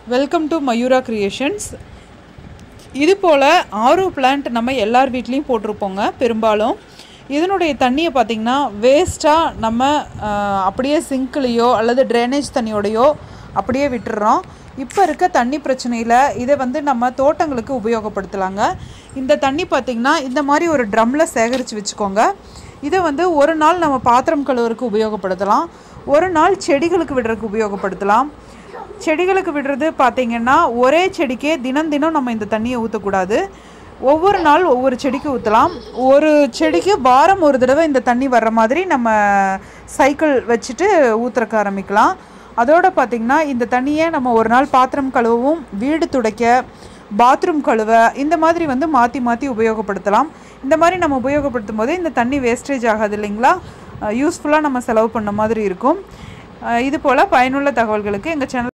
welcome to Mayura creations இது போல் ஆரோ plant நம்ம எல்லார் வீட்லேயும் போட்டிருப்போங்க பெரும்பாலும் இதனுடைய தண்ணியை பார்த்திங்கன்னா வேஸ்ட்டாக நம்ம ஆஹ், அப்படியே சிங்க்லேயோ அல்லது ட்ரைனேஜ் தண்ணியோடையோ அப்படியே விட்டுடுறோம் இப்போ இருக்க தண்ணி பிரச்சனையில் இதை வந்து நம்ம தோட்டங்களுக்கு உபயோகப்படுத்தலாங்க இந்த தண்ணி பார்த்திங்கன்னா இந்த மாதிரி ஒரு ட்ரம்மில் சேகரித்து வச்சுக்கோங்க இதை வந்து ஒரு நாள் நம்ம பாத்திரம் கழுவுறதுக்கு உபயோகப்படுத்தலாம் ஒரு நாள் செடிகளுக்கு விடுறதுக்கு உபயோகப்படுத்தலாம் செடிகளுக்கு விடுறது பார்த்தீங்கன்னா ஒரே செடிக்கே தினம் தினம் நம்ம இந்த தண்ணியை ஊற்றக்கூடாது ஒவ்வொரு நாள் ஒவ்வொரு செடிக்கு ஊற்றலாம் ஒரு செடிக்கு வாரம் ஒரு தடவை இந்த தண்ணி வர்ற மாதிரி நம்ம சைக்கிள் வச்சுட்டு ஊற்றுறக்க ஆரம்பிக்கலாம் அதோட பார்த்திங்கன்னா இந்த தண்ணியை நம்ம ஒரு நாள் பாத்திரம் கழுவவும் வீடு துடைக்க பாத்ரூம் கழுவ இந்த மாதிரி வந்து மாற்றி மாற்றி உபயோகப்படுத்தலாம் இந்த மாதிரி நம்ம உபயோகப்படுத்தும் போது இந்த தண்ணி வேஸ்டேஜ் ஆகாது இல்லைங்களா யூஸ்ஃபுல்லாக நம்ம செலவு பண்ண மாதிரி இருக்கும் அஹ் இது போல் பயனுள்ள தகவல்களுக்கு எங்கள் சேனல்